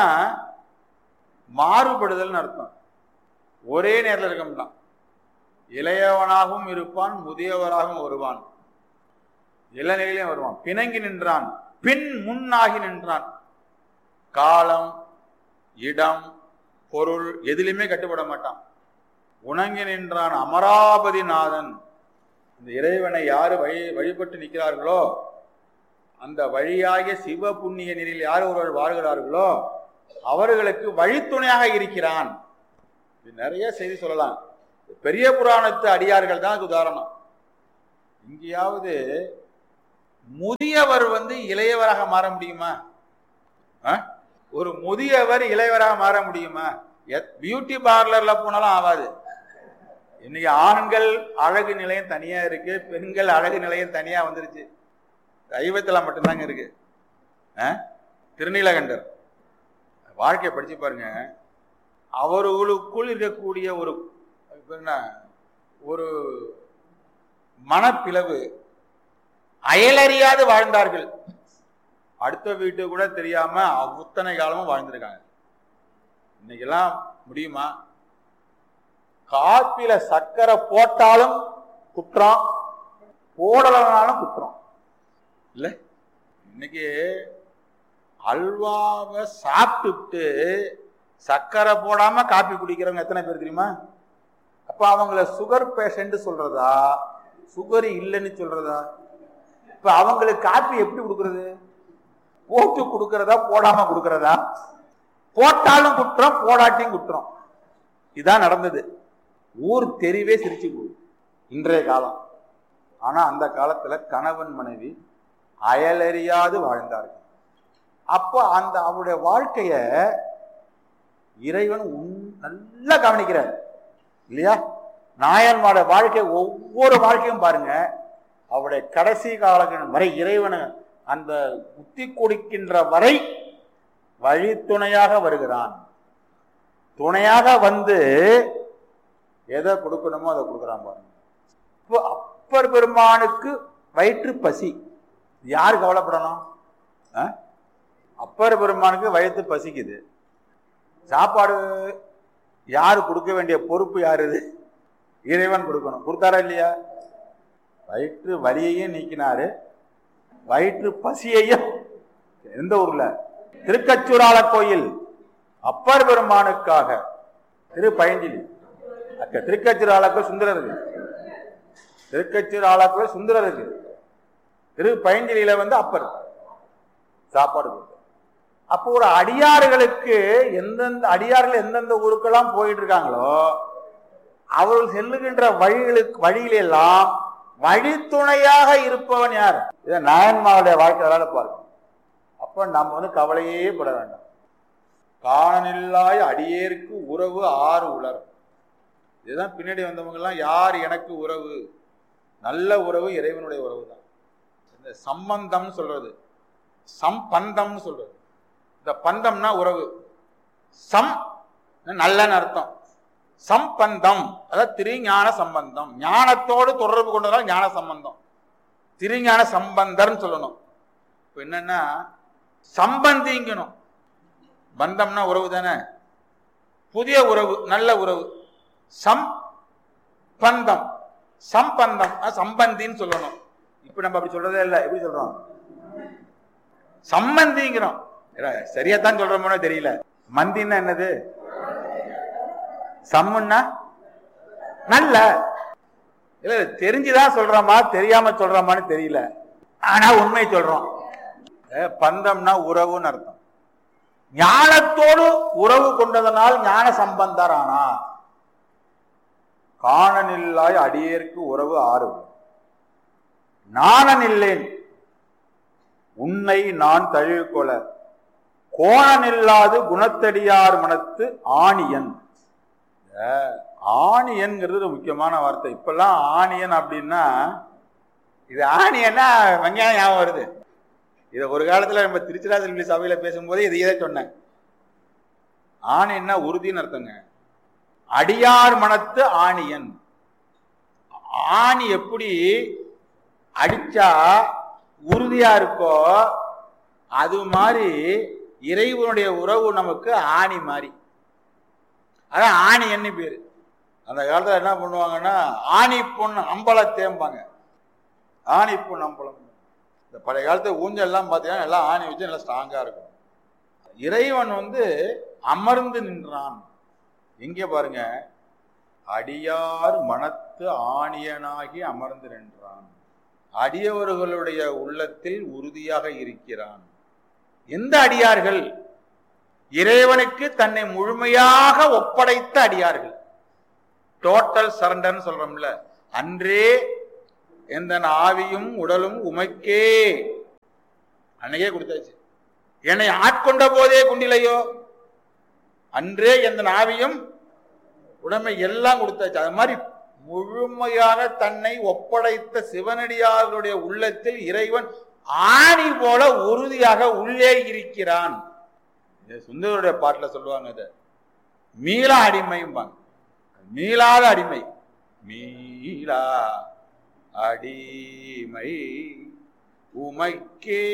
மாறுபடுதல்னு அர்த்தம் ஒரே நேரில் இருக்க மாட்டான் இளையவனாகவும் இருப்பான் முதியவராகவும் வருவான் எல்லா நிலையிலும் வருவான் பிணங்கி நின்றான் பின் முன்னாகி நின்றான் காலம் இடம் பொருள் எதிலுமே கட்டுப்பட மாட்டான் உணங்கி நின்றான் அமராபதி நாதன் இந்த இறைவனை யாரு வழி வழிபட்டு நிற்கிறார்களோ அந்த வழியாகிய சிவ புண்ணிய நெறியில் யார் ஒருவர் வாழ்கிறார்களோ அவர்களுக்கு வழித்துணையாக இருக்கிறான் இது நிறைய செய்தி சொல்லலாம் பெரிய புராணத்து அடியார்கள் தான் அதுக்கு உதாரணம் இங்கேயாவது முதியவர் வந்து இளையவராக மாற முடியுமா ஆ? ஒரு முதியவர் இளையவராக மாற முடியுமா பியூட்டி பார்லர்ல போனாலும் ஆகாது இன்னைக்கு ஆண்கள் அழகு நிலையம் தனியா இருக்கு பெண்கள் அழகு நிலையம் தனியா வந்துருச்சு சைவத்துல மட்டும்தாங்க இருக்கு ஆ? திருநீலகண்டர் வாழ்க்கையை படிச்சு பாருங்க அவர்களுக்குள் இருக்கக்கூடிய ஒரு இப்ப என்ன ஒரு மனப்பிளவு அயலறியாது வாழ்ந்தார்கள் அடுத்த வீட்டு கூட தெரியாம அத்தனை காலமும் வாழ்ந்திருக்காங்க இன்னைக்கெல்லாம் முடியுமா காப்பில சர்க்கரை போட்டாலும் குற்றம் போடலனாலும் குற்றம் இல்ல இன்னைக்கு அல்வாவை சாப்பிட்டுட்டு சர்க்கரை போடாம காப்பி குடிக்கிறவங்க எத்தனை பேர் தெரியுமா அப்ப அவங்கள சுகர் பேஷண்ட் சொல்றதா சுகர் இல்லைன்னு சொல்றதா இப்ப அவங்களுக்கு காப்பி எப்படி கொடுக்கறது போட்டு கொடுக்கறதா போடாம கொடுக்கறதா போட்டாலும் குற்றம் போடாட்டியும் குற்றம் இதான் நடந்தது ஊர் தெருவே சிரிச்சு போகுது இன்றைய காலம் ஆனா அந்த காலத்துல கணவன் மனைவி அயலறியாது வாழ்ந்தார்கள் அப்போ அந்த அவருடைய வாழ்க்கைய இறைவன் உன்- நல்லா கவனிக்கிறார் இல்லையா நாயன்மாட வாழ்க்கை ஒவ்வொரு வாழ்க்கையும் பாருங்க அவருடைய கடைசி காலங்கள் வரை இறைவனை அந்த புத்தி கொடுக்கின்ற வரை வழி துணையாக வருகிறான் துணையாக வந்து எதை கொடுக்கணுமோ அதை கொடுக்குறான் பாருங்க இப்போ அப்பர் பெருமானுக்கு வயிற்று பசி யார் கவலைப்படணும் ஆ? அப்பர் பெருமானுக்கு வயிற்று பசிக்குது சாப்பாடு யாரு கொடுக்க வேண்டிய பொறுப்பு யாரு இது இறைவன் கொடுக்கணும் கொடுத்தாரா இல்லையா வயிற்று வலியையும் நீக்கினாரு வயிற்று பசியையும் எந்த ஊர்ல திருக்கச்சூரால கோயில் அப்பர் பெருமானுக்காக திரு பையஞ்சிலி அக்க திருக்கச்சூராலக்கு சுந்தரர் இருக்கு திருக்கச்சூராலக்கு சுந்தரர் இருக்கு திரு பையஞ்சிலியில வந்து அப்பர் சாப்பாடு கொடுத்தார் அப்போ ஒரு அடியார்களுக்கு எந்தெந்த அடியார்கள் எந்தெந்த ஊருக்கெல்லாம் போயிட்டு இருக்காங்களோ அவர்கள் செல்லுகின்ற வழிகளுக்கு வழியிலெல்லாம் வழித்துணையாக இருப்பவன் யார் இதை நாயன்மாவுடைய வாழ்க்கையால பாருங்க அப்ப நம்ம வந்து கவலையே பட வேண்டாம் காணனில்லாய் அடியேற்கு உறவு ஆறு உலர் இதுதான் பின்னாடி வந்தவங்க எல்லாம் யார் எனக்கு உறவு நல்ல உறவு இறைவனுடைய உறவு தான் இந்த சம்பந்தம்னு சொல்றது சம்பந்தம்னு சொல்றது இந்த பந்தம்னா உறவு சம் நல்லன்னு அர்த்தம் சம்பந்தம் அதாவது திருஞான சம்பந்தம் ஞானத்தோடு தொடர்பு கொண்டதால் ஞான சம்பந்தம் திருஞான சம்பந்தர்னு சொல்லணும் இப்போ என்னன்னா சம்பந்திங்கணும் பந்தம்னா உறவு தானே புதிய உறவு நல்ல உறவு சம் பந்தம் சம்பந்தம் அஹ் சம்பந்தின்னு சொல்லணும் இப்ப நம்ம அப்படி சொல்றதே இல்லை எப்படி சொல்றோம் சம்பந்திங்கிறோம் சரியா தான் சொல்றோமோ தெரியல மந்தின்னா என்னது சம்முன்னா நல்ல இல்ல தெரிஞ்சுதான் சொல்றோமா தெரியாம சொல்றோமான்னு தெரியல ஆனா உண்மை சொல்றோம் அஹ் பந்தம்னா உறவுன்னு அர்த்தம் ஞானத்தோடு உறவு கொண்டதனால் ஞான சம்பந்தர் ஆனா காணனில்லாய் அடியேற்கு உறவு ஆறு நாணனில்லேன் உன்னை நான் தழுவிக்கொள்ள கோணனில்லாது குணத்தடியார் மனத்து ஆணியன் இந்த ஆணியன்ங்கிறது ஒரு முக்கியமான வார்த்தை இப்பெல்லாம் ஆணியன் அப்படின்னா இது ஆணியன்னா வெங்காயம் ஞாபகம் வருது இதை ஒரு காலத்துல நம்ம திருச்சிராதிரி சபையில பேசும்போது இதையே தான் சொன்னேன் ஆணியன்னா உறுதின்னு அர்த்தங்க அடியார் மனத்து ஆணியன் ஆணி எப்படி அடிச்சா உறுதியா இருக்கோ அது மாதிரி இறைவனுடைய உறவு நமக்கு ஆணி மாதிரி அதான் ஆணி என்ன பேரு அந்த காலத்துல என்ன பண்ணுவாங்கன்னா ஆணி பொண்ணு அம்பலம் தேம்பாங்க ஆணி பொண்ணு அம்பலம் இந்த பழைய காலத்து ஊஞ்சல்லாம் பார்த்தீங்கன்னா எல்லாம் ஆணி வச்சு நல்லா ஸ்ட்ராங்கா இருக்கும் இறைவன் வந்து அமர்ந்து நின்றான் எங்கே பாருங்க அடியார் மனத்து ஆணியனாகி அமர்ந்து நின்றான் அடியவர்களுடைய உள்ளத்தில் உறுதியாக இருக்கிறான் எந்த அடியார்கள் இறைவனுக்கு தன்னை முழுமையாக ஒப்படைத்த அடியார்கள் டோட்டல் சரண்டர்னு சொல்றோம்ல அன்றே எந்த ஆவியும் உடலும் உமைக்கே அன்னைக்கே கொடுத்தாச்சு என்னை ஆட்கொண்ட போதே குண்டிலையோ அன்றே எந்த ஆவியும் உடமை எல்லாம் கொடுத்தாச்சு அது மாதிரி முழுமையாக தன்னை ஒப்படைத்த சிவனடியார்களுடைய உள்ளத்தில் இறைவன் ஆணி போல உறுதியாக உள்ளே இருக்கிறான் இது சுந்தருடைய பாட்டுல சொல்லுவாங்க இதை மீளா அடிமைம்பாங்க மீளாத அடிமை மீளா அடிமை உமைக்கே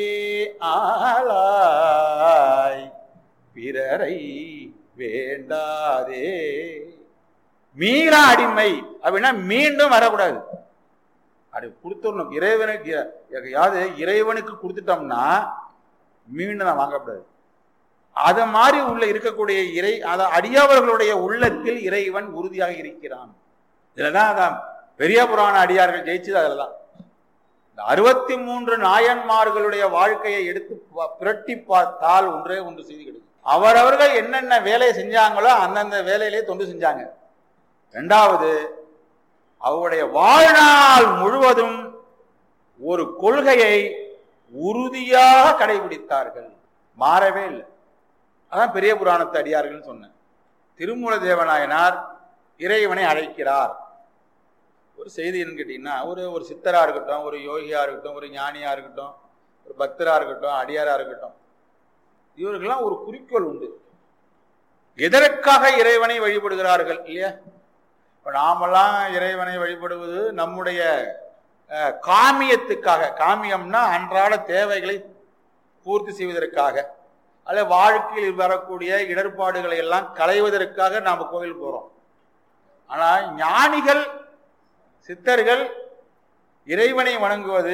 ஆளாய் பிறரை வேண்டாதே மீளா அடிமை அப்படின்னா மீண்டும் வரக்கூடாது அது கொடுத்துடணும் இறைவனுக்கு யாவது இறைவனுக்கு கொடுத்துட்டோம்னா மீண்டும் நான் வாங்கக்கூடாது அது மாதிரி உள்ள இருக்கக்கூடிய இறை அத அடியவர்களுடைய உள்ளத்தில் இறைவன் உறுதியாக இருக்கிறான் இதுலதான் அதான் பெரிய புராண அடியார்கள் ஜெயிச்சது அதுலதான் இந்த அறுபத்தி மூன்று நாயன்மார்களுடைய வாழ்க்கையை எடுத்து பா- புரட்டி பார்த்தால் ஒன்றே ஒன்று செய்தி கிடைக்கும் அவரவர்கள் என்னென்ன வேலையை செஞ்சாங்களோ அந்தந்த வேலையிலே தொண்டு செஞ்சாங்க ரெண்டாவது அவருடைய வாழ்நாள் முழுவதும் ஒரு கொள்கையை உறுதியாக கடைபிடித்தார்கள் மாறவே இல்லை அதான் பெரிய புராணத்து அடியார்கள் சொன்னேன் திருமூல தேவநாயனார் இறைவனை அழைக்கிறார் ஒரு செய்தி என்னன்னு கேட்டீங்கன்னா ஒரு ஒரு சித்தரா இருக்கட்டும் ஒரு யோகியா இருக்கட்டும் ஒரு ஞானியா இருக்கட்டும் ஒரு பக்தரா இருக்கட்டும் அடியாரா இருக்கட்டும் இவர்கள்லாம் ஒரு குறிக்கோள் உண்டு எதற்காக இறைவனை வழிபடுகிறார்கள் இல்லையா இப்ப நாமெல்லாம் இறைவனை வழிபடுவது நம்முடைய அஹ், காமியத்துக்காக காமியம்னா அன்றாட தேவைகளை பூர்த்தி செய்வதற்காக அல்ல வாழ்க்கையில் வரக்கூடிய இடர்பாடுகளை எல்லாம் களைவதற்காக நாம கோவில் போறோம் ஆனா ஞானிகள் சித்தர்கள் இறைவனை வணங்குவது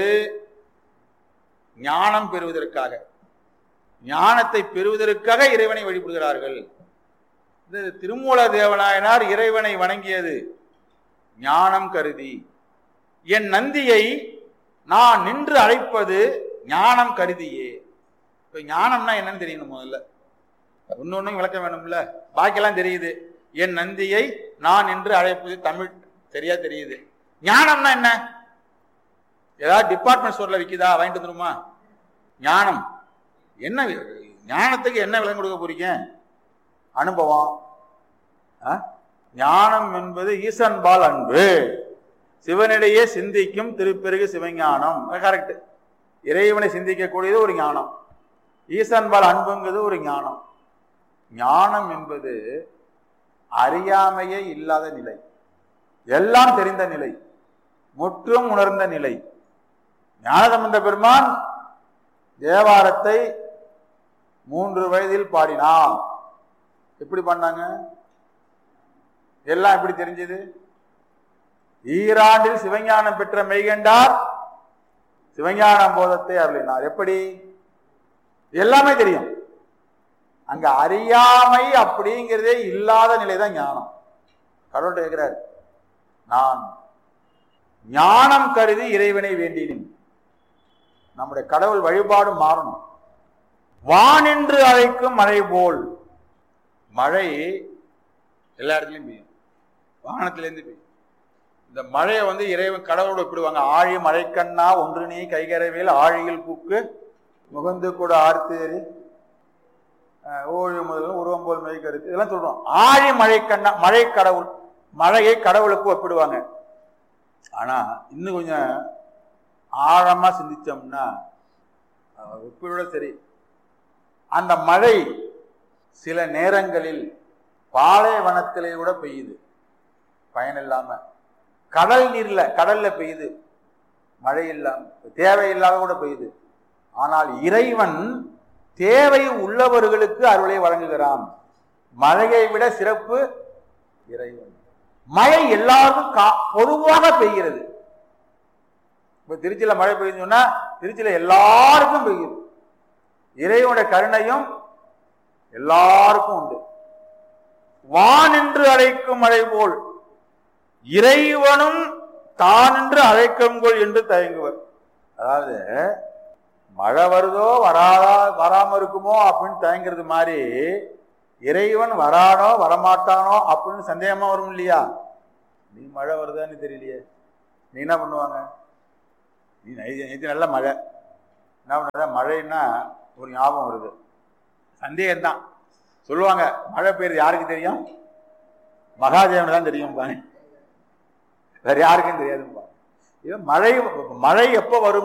ஞானம் பெறுவதற்காக ஞானத்தை பெறுவதற்காக இறைவனை வழிபடுகிறார்கள் இது திருமூல தேவநாயனார் இறைவனை வணங்கியது ஞானம் கருதி என் நந்தியை நான் நின்று அழைப்பது ஞானம் கருதியே இப்ப ஞானம்னா என்னன்னு தெரியணும் முதல்ல ஒன்னு ஒன்னும் விளக்க வேணும்ல பாக்கியெல்லாம் தெரியுது என் நந்தியை நான் என்று அழைப்பது தமிழ் சரியா தெரியுது ஞானம்னா என்ன ஏதாவது டிபார்ட்மெண்ட் ஸ்டோர்ல விக்குதா வாங்கிட்டு வந்துருமா ஞானம் என்ன ஞானத்துக்கு என்ன விலை கொடுக்க போறீங்க அனுபவம் ஆ? ஞானம் என்பது ஈசன்பால் அன்பு சிவனிடையே சிந்திக்கும் திருப்பெருகு சிவஞானம் கரெக்ட் இறைவனை சிந்திக்கக்கூடியது ஒரு ஞானம் ஈசன்பால் அன்புங்கிறது ஒரு ஞானம் ஞானம் என்பது அறியாமையே இல்லாத நிலை எல்லாம் தெரிந்த நிலை முற்றும் உணர்ந்த நிலை ஞானசம்பந்த பெருமான் தேவாரத்தை மூன்று வயதில் பாடினான் எப்படி பண்ணாங்க எல்லாம் எப்படி தெரிஞ்சது ஈராண்டில் சிவஞானம் பெற்ற மெய்கண்டார் சிவஞானம் போதத்தை அருளினார் எப்படி எல்லாமே தெரியும் அங்க அறியாமை அப்படிங்கிறதே இல்லாத நிலைதான் ஞானம் கடவுள்கிட்ட கேட்கிறார் நான் ஞானம் கருதி இறைவனை வேண்டினேன் நம்முடைய கடவுள் வழிபாடு மாறணும் வானின்று அழைக்கும் மழை போல் மழை எல்லா இடத்துலயும் பெய்யும் வானத்திலேருந்து பெய்யும் இந்த மழையை வந்து இறைவன் கடவுளோட ஒப்பிடுவாங்க ஆழி மழைக்கண்ணா ஒன்று நீ கைகரவேல் ஆழியில் பூக்கு முகந்து கூட ஆர்த்தேரி அஹ், ஓழி முதல் உருவம் போல் மெய் கருத்து இதெல்லாம் சொல்றோம் ஆழி மழைக்கண்ணா மழை கடவுள் மழையை கடவுளுக்கு ஒப்பிடுவாங்க ஆனா இன்னும் கொஞ்சம் ஆழமா சிந்திச்சோம்னா அஹ், ஒப்பிடோட சரி அந்த மழை சில நேரங்களில் பாலைவனத்திலே கூட பெய்யுது பயன் இல்லாம கடல் நீர்ல கடல்ல பெய்யுது மழை இல்லாம தேவையில்லாத கூட பெய்யுது ஆனால் இறைவன் தேவை உள்ளவர்களுக்கு அருளை வழங்குகிறான் மழையை விட சிறப்பு இறைவன் மழை எல்லாருக்கும் கா- பொதுவாக பெய்கிறது இப்ப திருச்சியில மழை பெய்யுதுன்னு சொன்னா திருச்சியில எல்லாருக்கும் பெய்யுது இறைவனுடைய கருணையும் எல்லாருக்கும் உண்டு வானின்று அழைக்கும் மழை போல் இறைவனும் தானின்று அழைக்கும்கொள் என்று தயங்குவர் அதாவது மழை வருதோ வராதா வராம இருக்குமோ அப்படின்னு தயங்குறது மாதிரி இறைவன் வரானோ வரமாட்டானோ அப்படின்னு சந்தேகமா வரும் இல்லையா நீ மழை வருதான்னு தெரியலையே நீ என்ன பண்ணுவாங்க நீ நேற்று நல்ல மழை என்ன பண்ணுற மழைன்னா ஒரு ஞாபகம் வருது சந்தேகம்தான் சொல்லுவாங்க மழை பெய்யுறது யாருக்கு தெரியும் மகாதேவன் தான் தெரியும் பாரு வேற யாருக்கும் தெரியாதுப்பா இது மழை மழை எப்போ வரும்